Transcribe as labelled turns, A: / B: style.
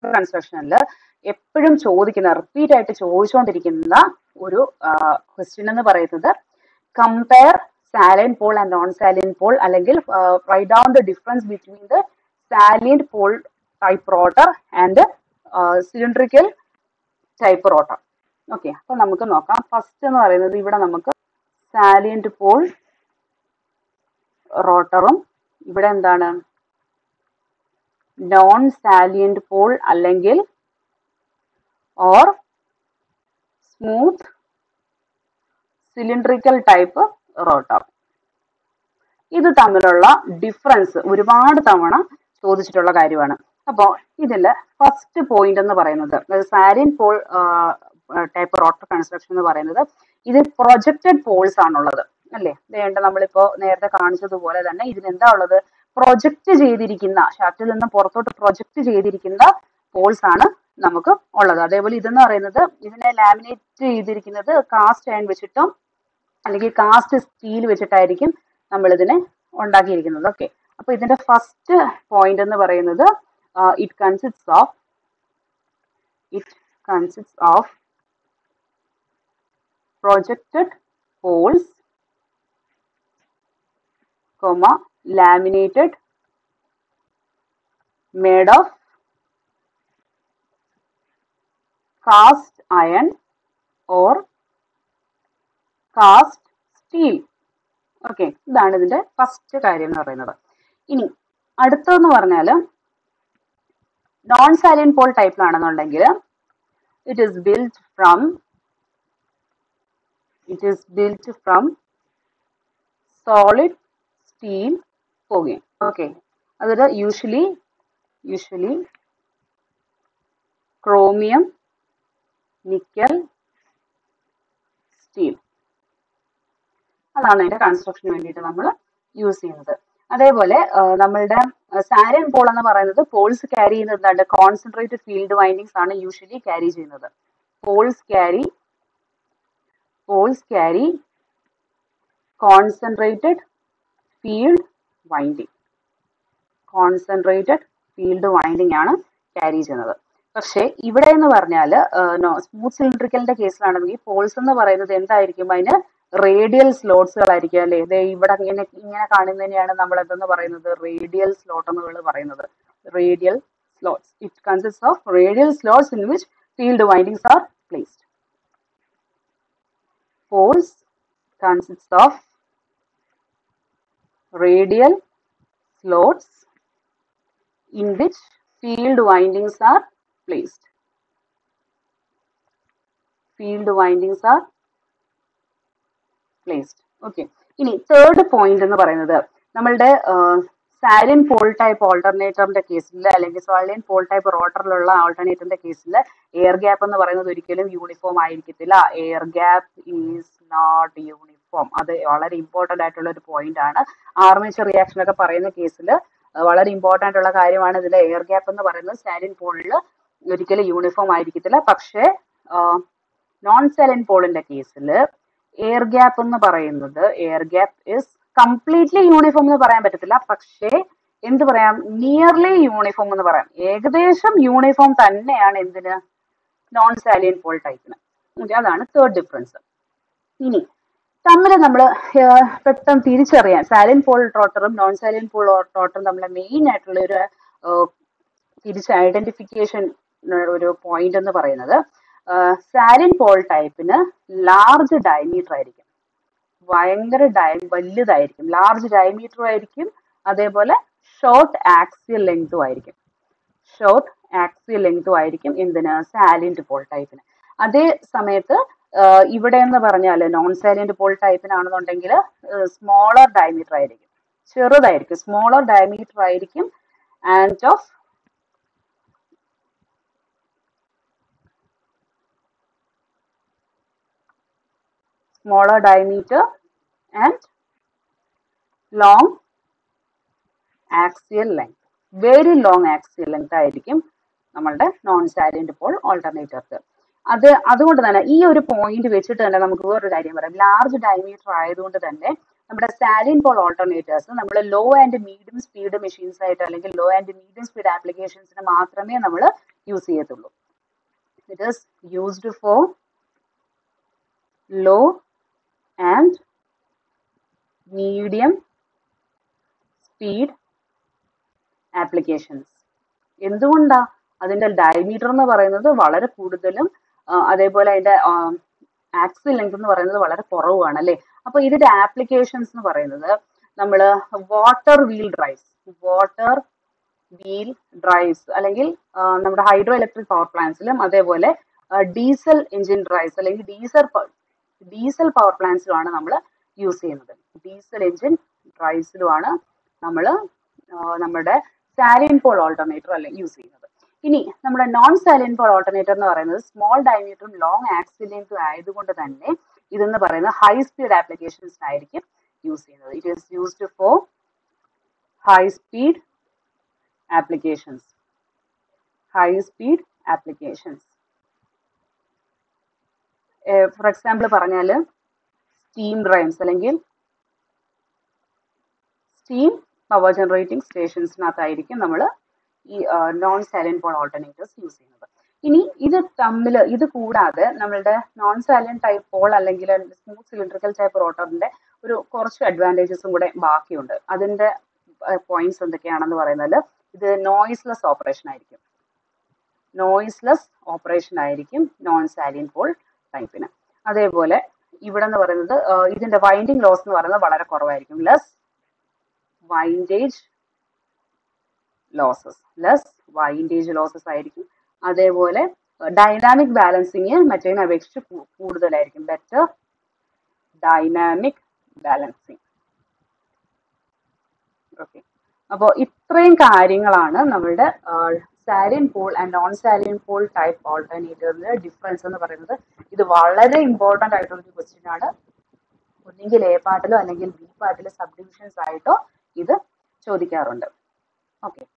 A: കൺസ്ട്രക്ഷനിൽ എപ്പോഴും ചോദിക്കുന്ന റിപ്പീറ്റ് ആയിട്ട് ചോദിച്ചുകൊണ്ടിരിക്കുന്ന ഒരു ക്വസ്റ്റ്യൻ എന്ന് പറയുന്നത് compare salient pole and non salient pole അല്ലെങ്കിൽ write down the difference between the salient pole type rotor and cylindrical type rotor okay അപ്പൊ നമുക്ക് നോക്കാം ഫസ്റ്റ് എന്ന് പറയുന്നത് ഇവിടെ നമുക്ക് സാലിയന്റ് പോൾ റോട്ടറും ഇവിടെ എന്താണ് നോൺ സാലിയന്റ് പോൾ അല്ലെങ്കിൽ or smooth cylindrical type rotor ഇത് തമ്മിലുള്ള ഡിഫറൻസ് ഒരുപാട് തവണ ചോദിച്ചിട്ടുള്ള കാര്യമാണ് അപ്പോൾ ഇതില് ഫസ്റ്റ് പോയിന്റ് എന്ന് പറയുന്നത് salient pole type rotor construction എന്ന് പറയുന്നത് ഇത് പ്രൊജക്റ്റഡ് പോൾസ് ആണുള്ളത് അല്ലേ വേണ്ട നമ്മളിപ്പോ നേരത്തെ കാണിച്ചതുപോലെ തന്നെ ഇതിന് എന്താ ഉള്ളത് പ്രൊജക്റ്റ് ചെയ്തിരിക്കുന്ന ഷാഫ്റ്റിൽ നിന്ന് പുറത്തോട്ട് പ്രൊജക്റ്റ് ചെയ്തിരിക്കുന്ന പോൾസ് ആണ് നമുക്ക് ഉള്ളത് അതേപോലെ ഇതെന്ന് പറയുന്നത് ഇതിനെ ലാമിനേറ്റ് ചെയ്തിരിക്കുന്നത് കാസ്റ്റ് അയൺ വെച്ചിട്ടും അല്ലെങ്കിൽ കാസ്റ്റ് സ്റ്റീൽ വെച്ചിട്ടായിരിക്കും നമ്മൾ ഇതിനെ ഉണ്ടാക്കിയിരിക്കുന്നത് ഓക്കെ അപ്പൊ ഇതിന്റെ ഫസ്റ്റ് പോയിന്റ് എന്ന് പറയുന്നത് it consist of it consist of projected poles comma laminated made of cast iron or cast steel okay ഇതാണ് ഇതിന്റെ ഫസ്റ്റ് കാര്യം എന്ന് പറയുന്നത് ഇനി അടുത്തതെന്ന് പറഞ്ഞാൽ നോൺ സാലിയൻ പോൾ ടൈപ്പിലാണെന്നുണ്ടെങ്കിൽ it is build from it is built from solid steel forging okay അതൊരു usually usually chromium nickel steel അതാണ് അതിന്റെ കൺസ്ട്രക്ഷന് വേണ്ടിയിട്ട് നമ്മൾ യൂസ് ചെയ്യുന്നത് അതേപോലെ നമ്മളുടെ സാരൻ പോൾ എന്ന് പറയുന്നത് പോൾസ് ക്യാരി ചെയ്യുന്നത് എന്താണ് കോൺസെൻട്രേറ്റഡ് ഫീൽഡ് വൈൻഡിങ്സ് ആണ് യൂഷ്വലി ക്യാരി ചെയ്യുന്നത് poles carry poles carry concentrated field winding concentrated field winding ആണ് ക്യാരി ചെയ്യുന്നത് പക്ഷേ ഇവിടെ എന്ന് പറഞ്ഞാൽ സ്മൂത്ത് സിലിണ്ടറിക്കലിന്റെ കേസിലാണെങ്കിൽ പോൾസ് എന്ന് പറയുന്നത് എന്തായിരിക്കും അതിന് റേഡിയൽ സ്ലോട്ട്സുകളായിരിക്കും അല്ലേ ഇത് ഇവിടെ ഇങ്ങനെ ഇങ്ങനെ കാണുന്നതിനെയാണ് നമ്മൾ എന്തെന്ന് പറയുന്നത് റേഡിയൽ സ്ലോട്ട് എന്നുകൾ പറയുന്നത് radial slots it consist of radial slots in which field windings are placed poles consists of radial slots in which field windings are placed. Field windings are placed. Okay. ഇനി third point എന്ന് പറയുന്നത് നമ്മളുടെ salient pole type ഓൾട്ടർനേറ്ററിന്റെ കേസിൽ അല്ലെങ്കിൽ സാലിൻ pole type റോട്ടറിലുള്ള ഓൾട്ടർനേറ്ററിന്റെ കേസിൽ air gap എന്ന് പറയുന്നത് ഒരിക്കലും യൂണിഫോം ആയിരിക്കത്തില്ല air gap is not uniform അത് വളരെ ഇമ്പോർട്ടന്റ് ആയിട്ടുള്ള ഒരു പോയിന്റ് ആണ് ആർമേച്ചർ റിയാക്ഷൻ ഒക്കെ പറയുന്ന കേസിൽ വളരെ ഇമ്പോർട്ടന്റ് ഉള്ള കാര്യമാണ് ഇതിലെ എയർ ഗ്യാപ്പ് എന്ന് പറയുന്നത് സാലിൻ പോളിൽ ഒരിക്കലും യൂണിഫോം ആയിരിക്കത്തില്ല പക്ഷേ നോൺ സാലിൻ പോളിന്റെ കേസിൽ എയർ ഗ്യാപ്പ് എന്ന് പറയുന്നത് air gap is completely uniform എന്ന് പറയാൻ പറ്റത്തില്ല പക്ഷേ എന്ത് പറയാം നിയർലി യൂണിഫോം എന്ന് പറയാം ഏകദേശം യൂണിഫോം തന്നെയാണ് എന്തിന് നോൺ സാലിയൻ പോൾ ടൈപ്പിന് അതാണ് തേർഡ് ഡിഫറൻസ് ഇനി തമ്മിൽ നമ്മൾ പെട്ടെന്ന് തിരിച്ചറിയാൻ സാലിയൻ പോൾ ട്രോട്ടറും നോൺ സാലിയൻ പോൾ ട്രോട്ടറും നമ്മളെ മെയിൻ ആയിട്ടുള്ള ഒരു തിരിച്ച് ഐഡന്റിഫിക്കേഷൻ ഒരു പോയിന്റ് എന്ന് പറയുന്നത് സാലിൻ പോൾ ടൈപ്പിന് ലാർജ് ഡയമീറ്റർ ആയിരിക്കും ഭയങ്കര ഡയ വലുതായിരിക്കും ലാർജ് ഡയമീറ്റർ ആയിരിക്കും അതേപോലെ ഷോർട്ട് ആക്സിയൽ ലെങ്തും ആയിരിക്കും ഷോർട്ട് ആക്സിയൽ ലെങ്തും ആയിരിക്കും എന്തിന് സാലിൻറ്റ് പോൾ ടൈപ്പിന് അതേ സമയത്ത് ഇവിടെ എന്ന് പറഞ്ഞാൽ നോൺ സാലിൻറ്റ് പോൾ ടൈപ്പിനാണെന്നുണ്ടെങ്കിൽ സ്മോളർ ഡയമീറ്റർ ആയിരിക്കും ചെറുതായിരിക്കും സ്മോളർ ഡയമീറ്റർ ആയിരിക്കും and of smaller diameter and long axial length. Very long axial length ആയിരിക്കും നമ്മളുടെ നോൺ സാലിയന്റ് പോൾ ഓൾട്ടർനേറ്റർക്ക് അത് അതുകൊണ്ട് തന്നെ ഈ ഒരു പോയിന്റ് വെച്ചിട്ട് തന്നെ നമുക്ക് വേറൊരു കാര്യം പറയാം ലാർജ് ഡയമീറ്റർ ആയതുകൊണ്ട് തന്നെ നമ്മുടെ സാലിൻ പോൾ ഓൾട്ടർനേറ്റേഴ്സ് നമ്മൾ low and medium speed machines ആയിട്ട് അല്ലെങ്കിൽ ലോ ആൻഡ് മീഡിയം സ്പീഡ് ആപ്ലിക്കേഷൻസിന് മാത്രമേ നമ്മൾ യൂസ് ചെയ്യത്തുള്ളൂ it is used for low and medium speed applications എന്തുകൊണ്ടാ അതിന്റെ ഡയമീറ്റർ എന്ന് പറയുന്നത് വളരെ കൂടുതലും ആ, അതേപോലെ അതിന്റെ ആക്സിൽ ലെങ്ത് എന്ന് പറയുന്നത് വളരെ കുറവുമാണ് അല്ലേ അപ്പൊ ഇതിന്റെ ആപ്ലിക്കേഷൻസ് എന്ന് പറയുന്നത് നമ്മൾ water wheel drives water wheel drives അല്ലെങ്കിൽ ആ, നമ്മുടെ ഹൈഡ്രോ ഇലക്ട്രിക് പവർ പ്ലാന്റ്സിലും അതേപോലെ ഡീസൽ എഞ്ചിൻ ഡ്രൈവ്സ് അല്ലെങ്കിൽ ഡീസൽ ഡീസൽ പവർ പ്ലാന്റ്സിലുമാണ് നമ്മൾ യൂസ് ചെയ്യുന്നത് ഡീസൽ എഞ്ചിൻ ഡ്രൈവ്സിലുമാണ് നമ്മൾ നമ്മുടെ സാലിൻ പോൾ ഓൾട്ടർനേറ്റർ അല്ലെങ്കിൽ യൂസ് ചെയ്യുന്നത് ഇനി നമ്മുടെ നോൺ സാലിൻ പോൾ ഓൾട്ടർനേറ്റർ എന്ന് പറയുന്നത് സ്മോൾ ഡയമീറ്ററും ലോങ് ആക്സിൽ ലെങ്തും ആയതുകൊണ്ട് തന്നെ ഇതെന്ന് പറയുന്നത് ഹൈ സ്പീഡ് ആപ്ലിക്കേഷൻസിനായിരിക്കും യൂസ് ചെയ്യുന്നത് it is used for high speed applications high speed applications for example പറഞ്ഞാൽ സ്റ്റീം ഡ്രൈവ്സ് അല്ലെങ്കിൽ സ്റ്റീം പവർ ജനറേറ്റിംഗ് സ്റ്റേഷൻസിനകത്തായിരിക്കും നമ്മൾ ഈ non salient pole alternatives use ചെയ്യുന്നത് ഇനി ഇത് തമ്മിൽ ഇത് കൂടാതെ നമ്മളുടെ നോൺ സാലിൻ ടൈപ്പ് പോൾ അല്ലെങ്കിൽ സ്മൂത്ത് സിലിണ്ടറിക്കൽ ടൈപ്പ് റോട്ടറിന്റെ ഒരു കുറച്ച് അഡ്വാൻറ്റേജസും കൂടെ ബാക്കിയുണ്ട് അതിന്റെ പോയിന്റ്സ് എന്തൊക്കെയാണെന്ന് പറയുന്നത് ഇത് നോയിസ്ലെസ് ഓപ്പറേഷൻ ആയിരിക്കും നോയിസ്ലെസ് ഓപ്പറേഷൻ ആയിരിക്കും നോൺ സാലിൻ പോൾ ടൈപ്പിന് അതേപോലെ ഇവിടെ എന്ന് പറയുന്നത് ആ, ഇതിന്റെ വൈൻഡിങ് ലോസ് എന്ന് പറയുന്നത് വളരെ കുറവായിരിക്കും less windage losses less windage losses ആയിരിക്കും അതേപോലെ ഡൈനാമിക് ബാലൻസിങ് മറ്റേതിനെ അപേക്ഷിച്ച് കൂ- കൂടുതലായിരിക്കും ബെറ്റർ ഡൈനാമിക് ബാലൻസിങ് ഓക്കെ അപ്പോൾ ഇത്രയും കാര്യങ്ങളാണ് നമ്മളുടെ salient pole and non salient pole type ഓൾട്ടർനേറ്റീവിന്റെ ഡിഫറൻസ് എന്ന് പറയുന്നത് ഇത് വളരെ ഇമ്പോർട്ടന്റ് ആയിട്ടുള്ള ഒരു ക്വസ്റ്റ്യൻ ആണ് ഒന്നെങ്കിൽ എ പാർട്ടിലോ അല്ലെങ്കിൽ ബി പാർട്ടിലോ സബ് ഡിവിഷൻസ് ആയിട്ടോ ഇത് ചോദിക്കാറുണ്ട് ഓക്കെ